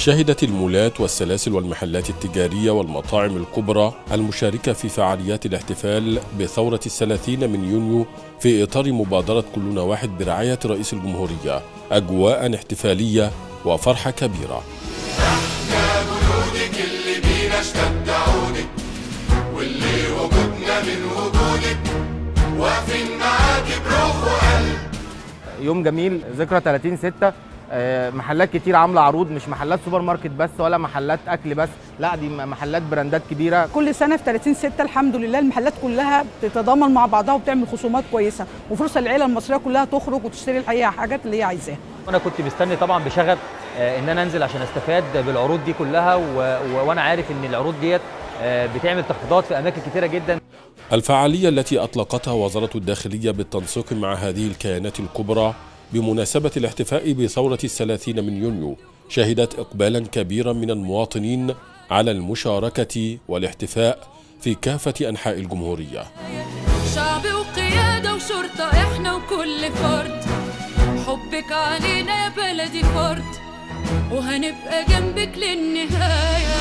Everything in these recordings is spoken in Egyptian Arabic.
شهدت المولات والسلاسل والمحلات التجارية والمطاعم الكبرى المشاركة في فعاليات الاحتفال بثورة الثلاثين من يونيو في إطار مبادرة كلنا واحد برعاية رئيس الجمهورية أجواء احتفالية وفرحة كبيرة يا جنودك اللي بينا اشتد عودك واللي وجودنا من وجودك واقفين معاكي بروح وقلب يوم جميل ذكرى 30 6 محلات كتير عامله عروض مش محلات سوبر ماركت بس ولا محلات اكل بس لا دي محلات براندات كبيره كل سنه في 30 6 الحمد لله المحلات كلها بتتضامن مع بعضها وبتعمل خصومات كويسه وفرصه للعيله المصريه كلها تخرج وتشتري الحقيقه حاجات اللي هي عايزاها انا كنت مستني طبعا بشغف آه، ان انا انزل عشان استفاد بالعروض دي كلها و... و... وانا عارف ان العروض ديت آه، بتعمل تخفيضات في اماكن كتيره جدا الفعالية التي أطلقتها وزارة الداخلية بالتنسيق مع هذه الكيانات الكبرى بمناسبة الاحتفاء بثورة الثلاثين من يونيو شهدت إقبالا كبيرا من المواطنين على المشاركة والاحتفاء في كافة أنحاء الجمهورية شعب وقيادة وشرطة احنا وكل فرد حبك علينا يا بلدي فرد وهنبقى جنبك للنهاية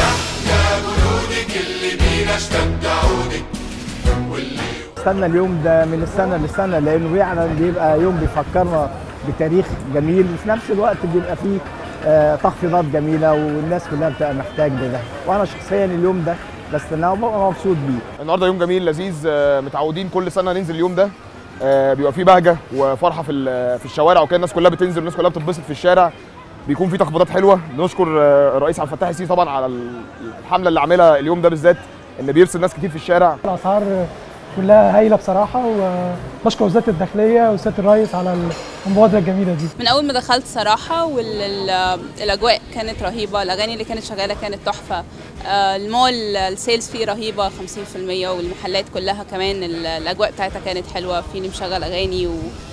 يا جنودك اللي بينا اشتد عودك واللي استنى اليوم ده من السنه للسنه لانه فعلا بيبقى يوم بيفكرنا بتاريخ جميل وفي نفس الوقت بيبقى فيه آه، تخفيضات جميله والناس كلها بتبقى محتاج لده وانا شخصيا اليوم ده بستناه وببقى مبسوط بيه النهارده يوم جميل لذيذ آه، متعودين كل سنه ننزل اليوم ده آه، بيبقى فيه بهجه وفرحه في ال- في الشوارع وكده الناس كلها بتنزل والناس كلها بتتبسط في الشارع بيكون في تخفيضات حلوه نشكر آه، الرئيس عبد الفتاح السيسي طبعا على ال- الحمله اللي عاملها اليوم ده بالذات ان بيرسل ناس كتير في الشارع الاسعار كلها هايله بصراحه وبشكر وزاره الداخليه وسياده الرئيس على المبادره الجميله دي من أول ما دخلت صراحة والأجواء كانت رهيبة الأغاني اللي كانت شغالة كانت تحفة آه، المول السيلز فيه رهيبة 50% والمحلات كلها كمان ال- الأجواء بتاعتها كانت حلوة في مشغل أغاني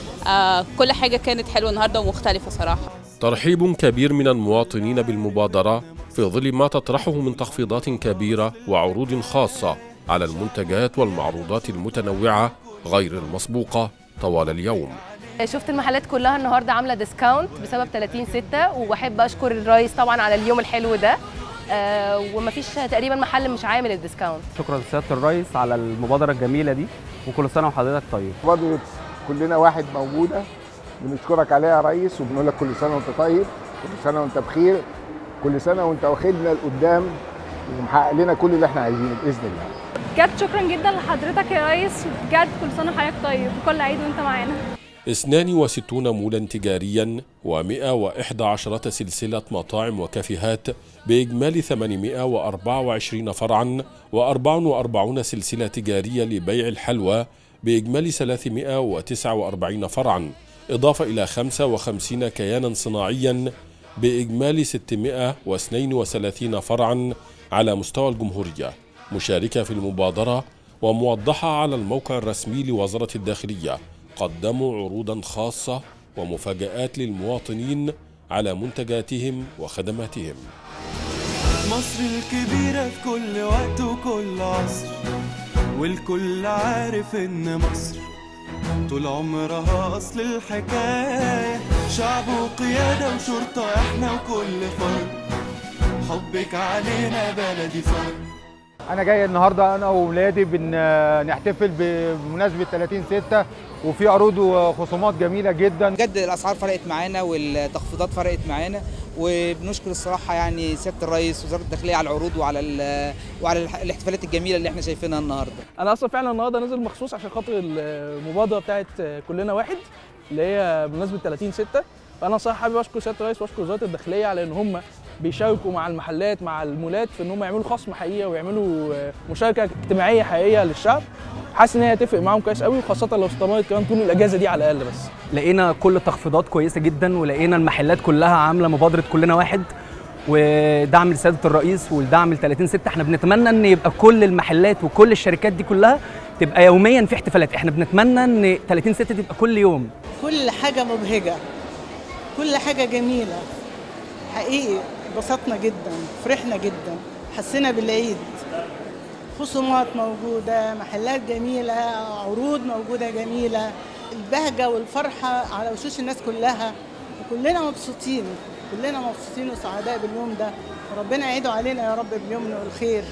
وكل حاجة كانت حلوة النهاردة ومختلفة صراحة ترحيب كبير من المواطنين بالمبادرة في ظل ما تطرحه من تخفيضات كبيرة وعروض خاصة على المنتجات والمعروضات المتنوعة غير المسبوقة طوال اليوم شفت المحلات كلها النهارده عامله ديسكاونت بسبب 30 6 وبحب اشكر الرئيس طبعا على اليوم الحلو ده آه ومفيش تقريبا محل مش عامل الديسكاونت شكرا لسياده الرئيس على المبادره الجميله دي وكل سنه وحضرتك طيب برضه كلنا واحد موجوده بنشكرك عليها يا ريس وبنقول لك كل سنه وانت طيب كل سنه وانت بخير كل سنه وانت واخدنا لقدام ومحقق لنا كل اللي احنا عايزينه باذن الله بجد شكرا جدا لحضرتك يا ريس بجد كل سنه وحضرتك طيب وكل عيد وانت معانا 62 مولا تجاريا و111 سلسلة مطاعم وكافيهات بإجمالي 824 فرعا و44 سلسلة تجارية لبيع الحلوى بإجمالي 349 فرعا إضافة إلى 55 كيانا صناعيا بإجمالي 632 فرعا على مستوى الجمهورية مشاركة في المبادرة وموضحة على الموقع الرسمي لوزارة الداخلية قدموا عروضا خاصة ومفاجآت للمواطنين على منتجاتهم وخدماتهم مصر الكبيرة في كل وقت وكل عصر والكل عارف إن مصر طول عمرها أصل الحكاية شعب وقيادة وشرطة إحنا وكل فرد حبك علينا بلدي فرد انا جاي النهارده انا واولادي بنحتفل بمناسبه 30 6 وفي عروض وخصومات جميله جدا بجد الاسعار فرقت معانا والتخفيضات فرقت معانا وبنشكر الصراحه يعني سياده الرئيس وزاره الداخليه على العروض وعلى ال- وعلى الح- الاحتفالات الجميله اللي احنا شايفينها النهارده انا اصلا فعلا النهارده نازل مخصوص عشان خاطر المبادره بتاعت كلنا واحد اللي هي بمناسبه 30 6 فانا صراحه حابب اشكر سياده الرئيس واشكر وزاره الداخليه على ان هم بيشاركوا مع المحلات مع المولات في ان هم يعملوا خصم حقيقي ويعملوا مشاركه اجتماعيه حقيقيه للشعب حاسس ان هي هتفرق معاهم كويس قوي وخاصه لو استمرت كمان طول الاجازه دي على الاقل بس لقينا كل التخفيضات كويسه جدا ولقينا المحلات كلها عامله مبادره كلنا واحد ودعم لسياده الرئيس والدعم ل 30 6 احنا بنتمنى ان يبقى كل المحلات وكل الشركات دي كلها تبقى يوميا في احتفالات احنا بنتمنى ان 30 6 تبقى كل يوم كل حاجه مبهجه كل حاجه جميله حقيقي انبسطنا جدا فرحنا جدا حسينا بالعيد خصومات موجوده محلات جميله عروض موجوده جميله البهجه والفرحه على وشوش الناس كلها وكلنا مبسوطين كلنا مبسوطين وسعداء باليوم ده وربنا يعيده علينا يا رب باليوم والخير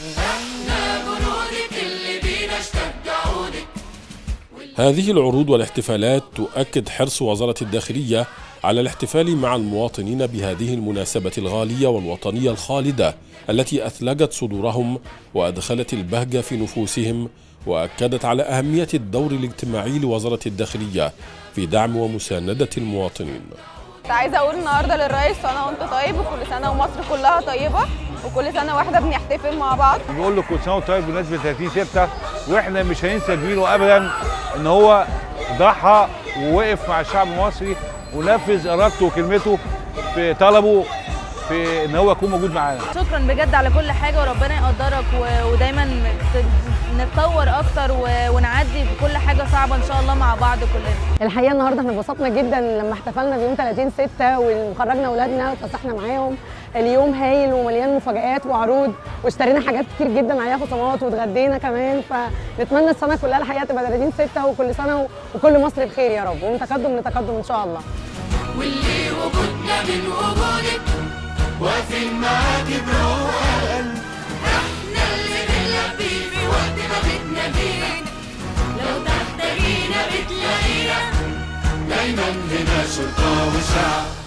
هذه العروض والاحتفالات تؤكد حرص وزارة الداخلية على الاحتفال مع المواطنين بهذه المناسبة الغالية والوطنية الخالدة التي أثلجت صدورهم وأدخلت البهجة في نفوسهم وأكدت على أهمية الدور الاجتماعي لوزارة الداخلية في دعم ومساندة المواطنين كنت عايزه اقول النهارده للرئيس سنه وانت طيب وكل سنه ومصر كلها طيبه وكل سنه واحده بنحتفل مع بعض بقول له كل سنه وانت طيب بمناسبه 30 6 واحنا مش هننسى جميله ابدا ان هو ضحى ووقف مع الشعب المصري ونفذ ارادته وكلمته في طلبه في ان هو يكون موجود معانا شكرا بجد على كل حاجه وربنا يقدرك و- ودايما ت- نتطور اكتر و- ونعدي بكل حاجه صعبه ان شاء الله مع بعض كلنا الحقيقه النهارده احنا انبسطنا جدا لما احتفلنا بيوم 30 6 وخرجنا اولادنا واتفسحنا معاهم اليوم هايل ومليان مفاجآت وعروض واشترينا حاجات كتير جدا عليها خصومات واتغدينا كمان فنتمنى السنه كلها الحقيقه تبقى 30 6 وكل سنه و- وكل مصر بخير يا رب ومن تقدم لتقدم ان شاء الله واللي وجودنا من وجودك واقفين معاكي بروح القلب احنا اللي بنلبي في وقت ما بتنادينا لو تحتاجينا بتلاقينا دايما هنا شرطة وشعب